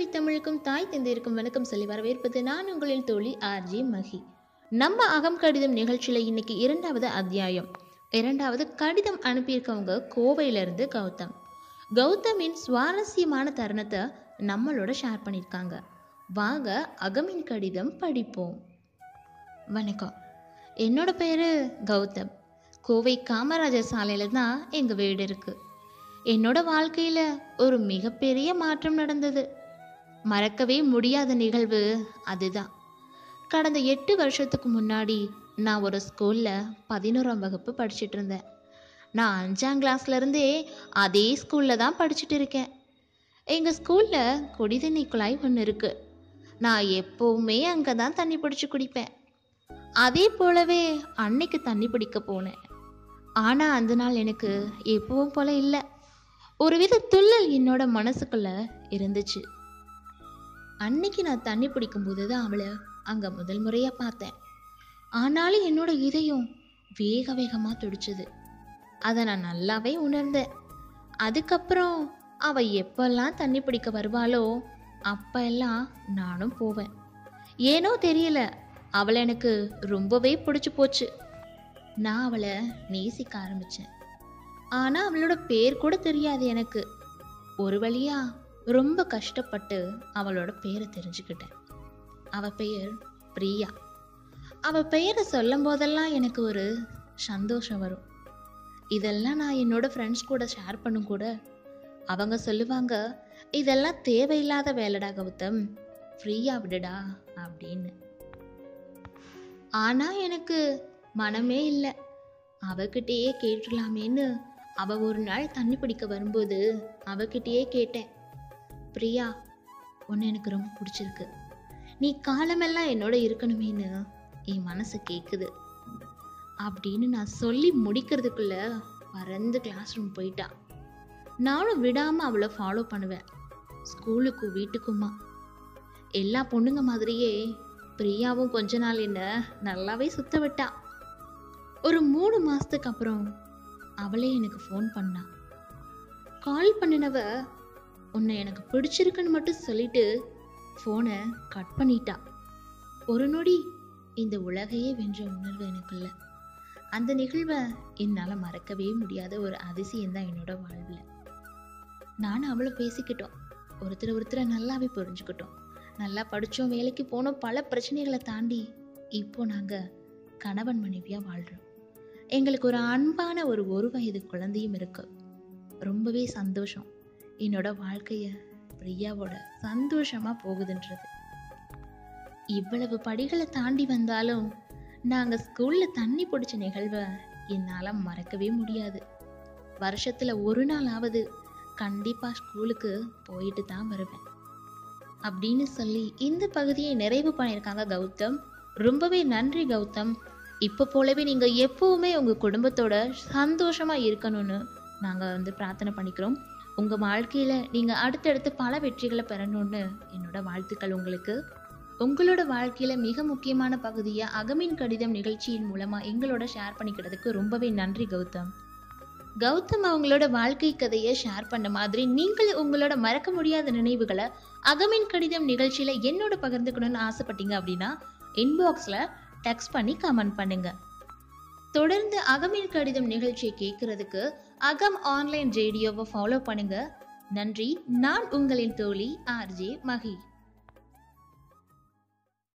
தாய்மொழி தமிழுக்கும் தாய் தந்தையருக்கும் வணக்கம் சொல்லி வரவேற்பது நான் உங்களின் தோழி ஆர்ஜி மகி நம்ம அகம் கடிதம் நிகழ்ச்சியில் இன்னைக்கு இரண்டாவது அத்தியாயம் இரண்டாவது கடிதம் அனுப்பியிருக்கவங்க கோவையிலிருந்து கௌதம் கௌதமின் சுவாரஸ்யமான தருணத்தை நம்மளோட ஷேர் பண்ணியிருக்காங்க வாங்க அகமின் கடிதம் படிப்போம் வணக்கம் என்னோட பேர் கௌதம் கோவை காமராஜர் சாலையில் தான் எங்கள் வீடு இருக்குது என்னோட வாழ்க்கையில் ஒரு மிகப்பெரிய மாற்றம் நடந்தது மறக்கவே முடியாத நிகழ்வு அதுதான் கடந்த எட்டு வருஷத்துக்கு முன்னாடி நான் ஒரு ஸ்கூலில் பதினோராம் வகுப்பு படிச்சுட்டு இருந்தேன் நான் அஞ்சாம் கிளாஸ்லேருந்தே அதே ஸ்கூலில் தான் படிச்சுட்டு இருக்கேன் எங்கள் ஸ்கூலில் குடி தண்ணி குழாய் ஒன்று இருக்குது நான் எப்போவுமே அங்கே தான் தண்ணி பிடிச்சி குடிப்பேன் அதே போலவே அன்னைக்கு தண்ணி பிடிக்க போனேன் ஆனால் அந்த நாள் எனக்கு எப்பவும் போல இல்லை ஒருவித துள்ளல் என்னோட மனசுக்குள்ள இருந்துச்சு அன்னைக்கு நான் தண்ணி பிடிக்கும்போது தான் அவளை அங்கே முதல் முறையாக பார்த்தேன் ஆனாலும் என்னோட இதயம் வேக வேகமாக துடிச்சது அதை நான் நல்லாவே உணர்ந்தேன் அதுக்கப்புறம் அவள் எப்பெல்லாம் தண்ணி பிடிக்க வருவாளோ அப்ப எல்லாம் நானும் போவேன் ஏனோ தெரியல அவளை எனக்கு ரொம்பவே பிடிச்சி போச்சு நான் அவளை நேசிக்க ஆரம்பித்தேன் ஆனால் அவளோட பேர் கூட தெரியாது எனக்கு ஒரு வழியா ரொம்ப கஷ்டப்பட்டு அவளோட பேரை தெரிஞ்சுக்கிட்டேன் அவ பெயர் பிரியா அவ பெயரை சொல்லும் போதெல்லாம் எனக்கு ஒரு சந்தோஷம் வரும் இதெல்லாம் நான் என்னோட ஃப்ரெண்ட்ஸ் கூட ஷேர் பண்ணும் கூட அவங்க சொல்லுவாங்க இதெல்லாம் தேவையில்லாத வேலைடா கௌதம் ஃப்ரீயா விடுடா அப்படின்னு ஆனா எனக்கு மனமே இல்லை அவகிட்டயே கேட்டுடலாமேன்னு அவ ஒரு நாள் தண்ணி பிடிக்க வரும்போது அவகிட்டயே கேட்டேன் பிரியா உன்னை எனக்கு ரொம்ப பிடிச்சிருக்கு நீ காலமெல்லாம் என்னோட இருக்கணுமேன்னு என் மனசு கேட்குது அப்படின்னு நான் சொல்லி முடிக்கிறதுக்குள்ள பறந்து கிளாஸ் ரூம் போயிட்டா நானும் விடாம அவளை ஃபாலோ பண்ணுவேன் ஸ்கூலுக்கும் வீட்டுக்குமா எல்லா பொண்ணுங்க மாதிரியே பிரியாவும் கொஞ்ச நாள் என்ன நல்லாவே சுத்த விட்டா ஒரு மூணு மாசத்துக்கு அப்புறம் அவளே எனக்கு ஃபோன் பண்ணா கால் பண்ணினவ உன்னை எனக்கு பிடிச்சிருக்குன்னு மட்டும் சொல்லிட்டு ஃபோனை கட் பண்ணிட்டா ஒரு நொடி இந்த உலகையே வென்ற உணர்வு எனக்குள்ள அந்த நிகழ்வை என்னால் மறக்கவே முடியாத ஒரு அதிசயம் தான் என்னோட வாழ்வில் நானும் அவளை பேசிக்கிட்டோம் ஒருத்தர் ஒருத்தரை நல்லாவே புரிஞ்சுக்கிட்டோம் நல்லா படித்தோம் வேலைக்கு போனோம் பல பிரச்சனைகளை தாண்டி இப்போ நாங்கள் கணவன் மனைவியாக வாழ்கிறோம் எங்களுக்கு ஒரு அன்பான ஒரு ஒரு வயது குழந்தையும் இருக்கு ரொம்பவே சந்தோஷம் என்னோட வாழ்க்கைய பிரியாவோட சந்தோஷமா போகுதுன்றது இவ்வளவு படிகளை தாண்டி வந்தாலும் நாங்க ஸ்கூல்ல தண்ணி பிடிச்ச நிகழ்வை என்னால மறக்கவே முடியாது வருஷத்துல ஒரு நாளாவது கண்டிப்பா ஸ்கூலுக்கு போயிட்டு தான் வருவேன் அப்படின்னு சொல்லி இந்த பகுதியை நிறைவு பண்ணியிருக்காங்க கௌதம் ரொம்பவே நன்றி கௌதம் இப்போ போலவே நீங்கள் எப்போவுமே உங்கள் குடும்பத்தோட சந்தோஷமாக இருக்கணும்னு நாங்கள் வந்து பிரார்த்தனை பண்ணிக்கிறோம் உங்கள் வாழ்க்கையில் நீங்கள் அடுத்தடுத்து பல வெற்றிகளை பெறணும்னு என்னோட வாழ்த்துக்கள் உங்களுக்கு உங்களோட வாழ்க்கையில் மிக முக்கியமான பகுதியை அகமின் கடிதம் நிகழ்ச்சியின் மூலமாக எங்களோட ஷேர் பண்ணிக்கிறதுக்கு ரொம்பவே நன்றி கௌதம் கௌதம் அவங்களோட வாழ்க்கை கதையை ஷேர் பண்ண மாதிரி நீங்கள் உங்களோட மறக்க முடியாத நினைவுகளை அகமின் கடிதம் நிகழ்ச்சியில் என்னோட பகிர்ந்துக்கணும்னு ஆசைப்பட்டீங்க அப்படின்னா இன்பாக்ஸில் டெக்ஸ்ட் பண்ணி கமெண்ட் பண்ணுங்க தொடர்ந்து அகமின் கடிதம் நிகழ்ச்சியை கேட்கறதுக்கு அகம் ஆன்லைன் ரேடியோவை ஃபாலோ பண்ணுங்க நன்றி நான் உங்களின் தோழி ஆர்ஜே மகி